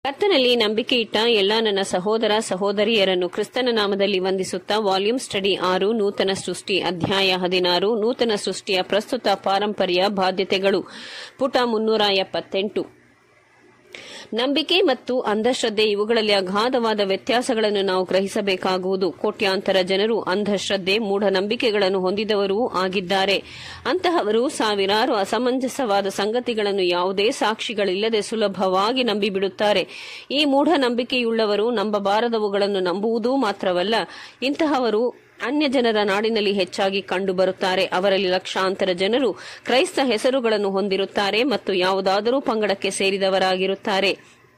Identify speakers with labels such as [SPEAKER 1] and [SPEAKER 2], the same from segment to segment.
[SPEAKER 1] ಕರ್ತನಲ್ಲಿ ನಂಬಿಕೆ ಇಟ್ಟ ಎಲ್ಲ ನನ್ನ ಸಹೋದರ ಸಹೋದರಿಯರನ್ನು ಕ್ರಿಸ್ತನ ನಾಮದಲ್ಲಿ ವಂದಿಸುತ್ತಾ ವಾಲ್ಯೂಮ್ ಸ್ಟಡಿ ಆರು ನೂತನ ಸೃಷ್ಟಿ ಅಧ್ಯಾಯ ಹದಿನಾರು ನೂತನ ಸೃಷ್ಟಿಯ ಪ್ರಸ್ತುತ ಪಾರಂಪರ್ಯ ಬಾಧ್ಯತೆಗಳು ಪುಟ ಮುನ್ನೂರ ಎಪ್ಪತ್ತೆಂಟು ನಂಬಿಕೆ ಮತ್ತು ಅಂಧಶ್ರದ್ಧೆ ಇವುಗಳಲ್ಲಿ ಅಗಾಧವಾದ ವ್ಯತ್ಯಾಸಗಳನ್ನು ನಾವು ಗ್ರಹಿಸಬೇಕಾಗುವುದು ಕೋಟ್ಯಾಂತರ ಜನರು ಅಂಧಶ್ರದ್ಧೆ ಮೂಢನಂಬಿಕೆಗಳನ್ನು ಹೊಂದಿದವರೂ ಆಗಿದ್ದಾರೆ ಅಂತಹವರು ಸಾವಿರಾರು ಅಸಮಂಜಸವಾದ ಸಂಗತಿಗಳನ್ನು ಯಾವುದೇ ಸಾಕ್ಷಿಗಳಿಲ್ಲದೆ ಸುಲಭವಾಗಿ ನಂಬಿಬಿಡುತ್ತಾರೆ ಈ ಮೂಢನಂಬಿಕೆಯುಳ್ಳವರು ನಂಬಬಾರದವುಗಳನ್ನು ನಂಬುವುದೂ ಮಾತ್ರವಲ್ಲ ಇಂತಹವರು ಅನ್ಯ ಜನರ ನಾಡಿನಲ್ಲಿ ಹೆಚ್ಚಾಗಿ ಕಂಡುಬರುತ್ತಾರೆ ಅವರಲ್ಲಿ ಲಕ್ಷಾಂತರ ಜನರು ಕ್ರೈಸ್ತ ಹೆಸರುಗಳನ್ನು ಹೊಂದಿರುತ್ತಾರೆ ಮತ್ತು ಯಾವುದಾದರೂ ಪಂಗಡಕ್ಕೆ ಸೇರಿದವರಾಗಿರುತ್ತಾರೆ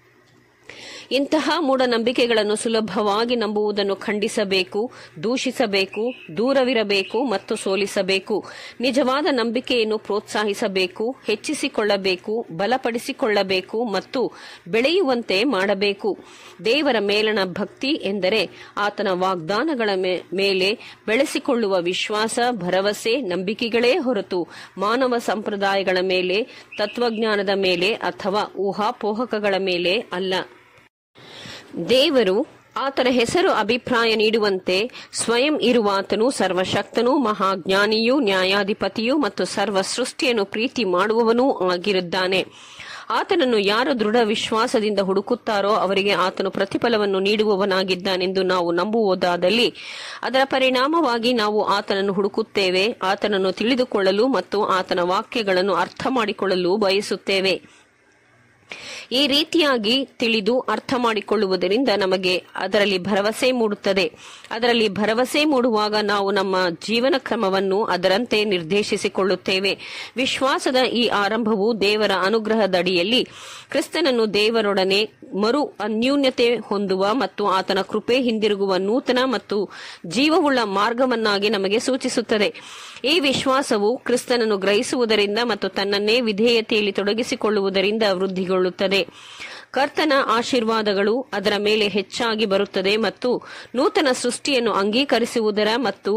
[SPEAKER 1] ಇಂತಹ ಮೂಢನಂಬಿಕೆಗಳನ್ನು ಸುಲಭವಾಗಿ ನಂಬುವುದನ್ನು ಖಂಡಿಸಬೇಕು ದೂಷಿಸಬೇಕು ದೂರವಿರಬೇಕು ಮತ್ತು ಸೋಲಿಸಬೇಕು ನಿಜವಾದ ನಂಬಿಕೆಯನ್ನು ಪ್ರೋತ್ಸಾಹಿಸಬೇಕು ಹೆಚ್ಚಿಸಿಕೊಳ್ಳಬೇಕು ಬಲಪಡಿಸಿಕೊಳ್ಳಬೇಕು ಮತ್ತು ಬೆಳೆಯುವಂತೆ ಮಾಡಬೇಕು ದೇವರ ಮೇಲಣ ಭಕ್ತಿ ಎಂದರೆ ಆತನ ವಾಗ್ದಾನಗಳ ಮೇಲೆ ಬೆಳೆಸಿಕೊಳ್ಳುವ ವಿಶ್ವಾಸ ಭರವಸೆ ನಂಬಿಕೆಗಳೇ ಹೊರತು ಮಾನವ ಸಂಪ್ರದಾಯಗಳ ಮೇಲೆ ತತ್ವಜ್ಞಾನದ ಮೇಲೆ ಅಥವಾ ಊಹಾಪೋಹಕಗಳ ಮೇಲೆ ಅಲ್ಲ ದೇವರು ಆತನ ಹೆಸರು ಅಭಿಪ್ರಾಯ ನೀಡುವಂತೆ ಸ್ವಯಂ ಇರುವಾತನು ಸರ್ವಶಕ್ತನೂ ಮಹಾಜ್ಞಾನಿಯೂ ನ್ಯಾಯಾಧಿಪತಿಯೂ ಮತ್ತು ಸರ್ವ ಸೃಷ್ಟಿಯನ್ನು ಪ್ರೀತಿ ಮಾಡುವವನೂ ಆಗಿರುತ್ತಾನೆ ಆತನನ್ನು ಯಾರು ದೃಢ ವಿಶ್ವಾಸದಿಂದ ಹುಡುಕುತ್ತಾರೋ ಅವರಿಗೆ ಆತನು ಪ್ರತಿಫಲವನ್ನು ನೀಡುವವನಾಗಿದ್ದಾನೆಂದು ನಾವು ನಂಬುವುದಾದಲ್ಲಿ ಅದರ ಪರಿಣಾಮವಾಗಿ ನಾವು ಆತನನ್ನು ಹುಡುಕುತ್ತೇವೆ ಆತನನ್ನು ತಿಳಿದುಕೊಳ್ಳಲು ಮತ್ತು ಆತನ ವಾಕ್ಯಗಳನ್ನು ಅರ್ಥ ಮಾಡಿಕೊಳ್ಳಲು ಬಯಸುತ್ತೇವೆ ಈ ರೀತಿಯಾಗಿ ತಿಳಿದು ಅರ್ಥ ಮಾಡಿಕೊಳ್ಳುವುದರಿಂದ ನಮಗೆ ಅದರಲ್ಲಿ ಭರವಸೆ ಮೂಡುತ್ತದೆ ಅದರಲ್ಲಿ ಭರವಸೆ ಮೂಡುವಾಗ ನಾವು ನಮ್ಮ ಜೀವನ ಕ್ರಮವನ್ನು ಅದರಂತೆ ನಿರ್ದೇಶಿಸಿಕೊಳ್ಳುತ್ತೇವೆ ವಿಶ್ವಾಸದ ಈ ಆರಂಭವು ದೇವರ ಅನುಗ್ರಹದಡಿಯಲ್ಲಿ ಕ್ರಿಸ್ತನನ್ನು ದೇವರೊಡನೆ ಮರು ಅನ್ಯೂನ್ಯತೆ ಹೊಂದುವ ಮತ್ತು ಆತನ ಕೃಪೆ ಹಿಂದಿರುಗುವ ನೂತನ ಮತ್ತು ಜೀವವುಳ್ಳ ಮಾರ್ಗವನ್ನಾಗಿ ನಮಗೆ ಸೂಚಿಸುತ್ತದೆ ಈ ವಿಶ್ವಾಸವು ಕ್ರಿಸ್ತನನ್ನು ಗ್ರಹಿಸುವುದರಿಂದ ಮತ್ತು ತನ್ನನ್ನೇ ವಿಧೇಯತೆಯಲ್ಲಿ ತೊಡಗಿಸಿಕೊಳ್ಳುವುದರಿಂದ ವೃದ್ಧಿಗೊಳ್ಳುತ್ತದೆ ಕರ್ತನ ಆಶೀರ್ವಾದಗಳು ಅದರ ಮೇಲೆ ಹೆಚ್ಚಾಗಿ ಬರುತ್ತದೆ ಮತ್ತು ನೂತನ ಸೃಷ್ಟಿಯನ್ನು ಅಂಗೀಕರಿಸುವುದರ ಮತ್ತು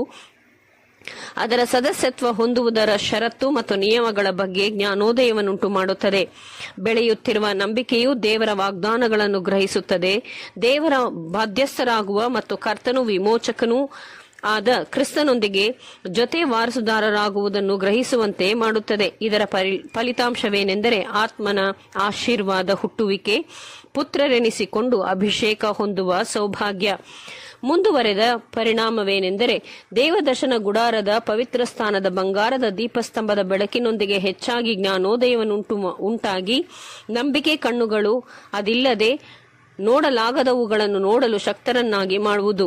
[SPEAKER 1] ಅದರ ಸದಸ್ಯತ್ವ ಹೊಂದುವುದರ ಷರತ್ತು ಮತ್ತು ನಿಯಮಗಳ ಬಗ್ಗೆ ಜ್ಞಾನೋದಯವನ್ನುಂಟು ಮಾಡುತ್ತದೆ ಬೆಳೆಯುತ್ತಿರುವ ನಂಬಿಕೆಯು ದೇವರ ವಾಗ್ದಾನಗಳನ್ನು ಗ್ರಹಿಸುತ್ತದೆ ದೇವರ ಬಾಧ್ಯಸ್ಥರಾಗುವ ಮತ್ತು ಕರ್ತನು ವಿಮೋಚಕನೂ ಆದ ಕ್ರಿಸ್ತನೊಂದಿಗೆ ಜೊತೆ ವಾರಸುದಾರರಾಗುವುದನ್ನು ಗ್ರಹಿಸುವಂತೆ ಮಾಡುತ್ತದೆ ಇದರ ಫಲಿತಾಂಶವೇನೆಂದರೆ ಆತ್ಮನ ಆಶೀರ್ವಾದ ಹುಟ್ಟುವಿಕೆ ಪುತ್ರರೆನಿಸಿಕೊಂಡು ಅಭಿಷೇಕ ಹೊಂದುವ ಸೌಭಾಗ್ಯ ಮುಂದುವರೆದ ಪರಿಣಾಮವೇನೆಂದರೆ ದೇವದರ್ಶನ ಗುಡಾರದ ಪವಿತ್ರ ಸ್ಥಾನದ ಬಂಗಾರದ ದೀಪಸ್ತಂಭದ ಬೆಳಕಿನೊಂದಿಗೆ ಹೆಚ್ಚಾಗಿ ಜ್ಞಾನೋದಯವನ್ನುಂಟು ಉಂಟಾಗಿ ನಂಬಿಕೆ ಕಣ್ಣುಗಳು ಅದಿಲ್ಲದೆ ನೋಡಲಾಗದವುಗಳನ್ನು ನೋಡಲು ಶಕ್ತರನ್ನಾಗಿ ಮಾಡುವುದು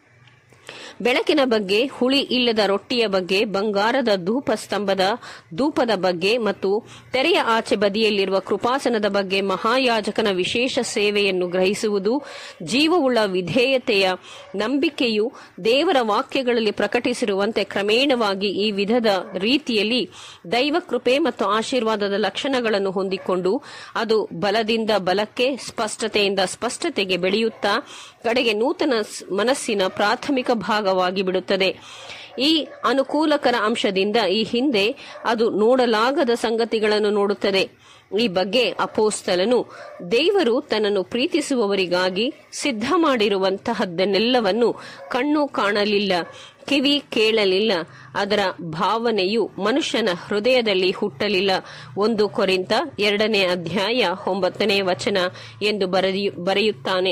[SPEAKER 1] ಬೆಳಕಿನ ಬಗ್ಗೆ ಹುಳಿ ಇಲ್ಲದ ರೊಟ್ಟಿಯ ಬಗ್ಗೆ ಬಂಗಾರದ ಧೂಪ ಸ್ತಂಭದ ಧೂಪದ ಬಗ್ಗೆ ಮತ್ತು ತೆರೆಯ ಆಚೆ ಬದಿಯಲ್ಲಿರುವ ಕೃಪಾಸನದ ಬಗ್ಗೆ ಮಹಾಯಾಜಕನ ವಿಶೇಷ ಸೇವೆಯನ್ನು ಗ್ರಹಿಸುವುದು ಜೀವವುಳ್ಳ ವಿಧೇಯತೆಯ ನಂಬಿಕೆಯು ದೇವರ ವಾಕ್ಯಗಳಲ್ಲಿ ಪ್ರಕಟಿಸಿರುವಂತೆ ಕ್ರಮೇಣವಾಗಿ ಈ ವಿಧದ ರೀತಿಯಲ್ಲಿ ದೈವ ಕೃಪೆ ಮತ್ತು ಆಶೀರ್ವಾದದ ಲಕ್ಷಣಗಳನ್ನು ಹೊಂದಿಕೊಂಡು ಅದು ಬಲದಿಂದ ಬಲಕ್ಕೆ ಸ್ಪಷ್ಟತೆಯಿಂದ ಸ್ಪಷ್ಟತೆಗೆ ಬೆಳೆಯುತ್ತಾ ಕಡೆಗೆ ನೂತನ ಮನಸ್ಸಿನ ಪ್ರಾಥಮಿಕ ಭಾಗವಾಗಿ ಬಿಡುತ್ತದೆ ಈ ಅನುಕೂಲಕರ ಅಂಶದಿಂದ ಈ ಹಿಂದೆ ಅದು ನೋಡಲಾಗದ ಸಂಗತಿಗಳನ್ನು ನೋಡುತ್ತದೆ ಈ ಬಗ್ಗೆ ಅಪೋಸ್ತಲನು ದೇವರು ತನ್ನನ್ನು ಪ್ರೀತಿಸುವವರಿಗಾಗಿ ಸಿದ್ಧ ಮಾಡಿರುವಂತಹದ್ದನ್ನೆಲ್ಲವನ್ನು ಕಣ್ಣು ಕಾಣಲಿಲ್ಲ ಕಿವಿ ಕೇಳಲಿಲ್ಲ ಅದರ ಭಾವನೆಯು ಮನುಷ್ಯನ ಹೃದಯದಲ್ಲಿ ಹುಟ್ಟಲಿಲ್ಲ ಒಂದು ಕೊರಿಂತ ಎರಡನೇ ಅಧ್ಯಾಯ ಒಂಬತ್ತನೇ ವಚನ ಎಂದು ಬರೆಯುತ್ತಾನೆ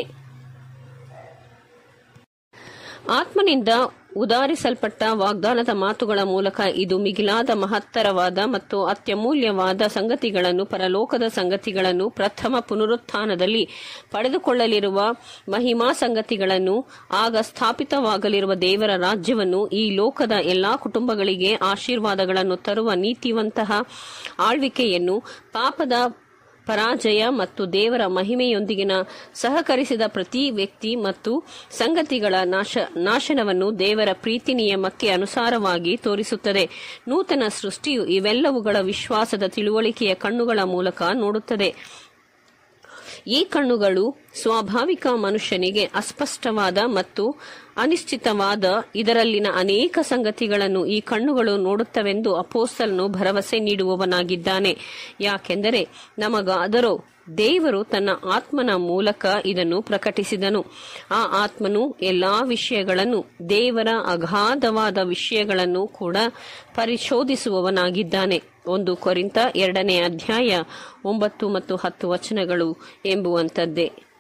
[SPEAKER 1] ಆತ್ಮನಿಂದ ಉದಾರಿಸಲ್ಪಟ್ಟ ವಾಗ್ದಾನದ ಮಾತುಗಳ ಮೂಲಕ ಇದು ಮಿಗಿಲಾದ ಮಹತ್ತರವಾದ ಮತ್ತು ಅತ್ಯಮೂಲ್ಯವಾದ ಸಂಗತಿಗಳನ್ನು ಪರಲೋಕದ ಸಂಗತಿಗಳನ್ನು ಪ್ರಥಮ ಪುನರುತ್ಥಾನದಲ್ಲಿ ಪಡೆದುಕೊಳ್ಳಲಿರುವ ಮಹಿಮಾ ಸಂಗತಿಗಳನ್ನು ಆಗ ಸ್ಥಾಪಿತವಾಗಲಿರುವ ದೇವರ ರಾಜ್ಯವನ್ನು ಈ ಲೋಕದ ಎಲ್ಲಾ ಕುಟುಂಬಗಳಿಗೆ ಆಶೀರ್ವಾದಗಳನ್ನು ತರುವ ನೀತಿವಂತಹ ಆಳ್ವಿಕೆಯನ್ನು ಪಾಪದ ಪರಾಜಯ ಮತ್ತು ದೇವರ ಮಹಿಮೆಯೊಂದಿಗಿನ ಸಹಕರಿಸಿದ ಪ್ರತಿ ವ್ಯಕ್ತಿ ಮತ್ತು ಸಂಗತಿಗಳ ನಾಶ ನಾಶನವನ್ನು ದೇವರ ಪ್ರೀತಿ ನಿಯಮಕ್ಕೆ ಅನುಸಾರವಾಗಿ ತೋರಿಸುತ್ತದೆ ನೂತನ ಸೃಷ್ಟಿಯು ಇವೆಲ್ಲವುಗಳ ವಿಶ್ವಾಸದ ತಿಳುವಳಿಕೆಯ ಕಣ್ಣುಗಳ ಮೂಲಕ ನೋಡುತ್ತದೆ ಈ ಕಣ್ಣುಗಳು ಸ್ವಾಭಾವಿಕ ಮನುಷ್ಯನಿಗೆ ಅಸ್ಪಷ್ಟವಾದ ಮತ್ತು ಅನಿಶ್ಚಿತವಾದ ಇದರಲ್ಲಿನ ಅನೇಕ ಸಂಗತಿಗಳನ್ನು ಈ ಕಣ್ಣುಗಳು ನೋಡುತ್ತವೆಂದು ಅಪೋಸ್ತಲನು ಭರವಸೆ ನೀಡುವವನಾಗಿದ್ದಾನೆ ಯಾಕೆಂದರೆ ನಮಗಾದರೋ ದೇವರು ತನ್ನ ಆತ್ಮನ ಮೂಲಕ ಇದನ್ನು ಪ್ರಕಟಿಸಿದನು ಆ ಆತ್ಮನು ಎಲ್ಲಾ ವಿಷಯಗಳನ್ನು ದೇವರ ಅಗಾಧವಾದ ವಿಷಯಗಳನ್ನು ಕೂಡ ಪರಿಶೋಧಿಸುವವನಾಗಿದ್ದಾನೆ ಒಂದು ಕೊರಿಂತ ಎರಡನೇ ಅಧ್ಯಾಯ ಒಂಬತ್ತು ಮತ್ತು ಹತ್ತು ವಚನಗಳು ಎಂಬುವಂಥದ್ದೇ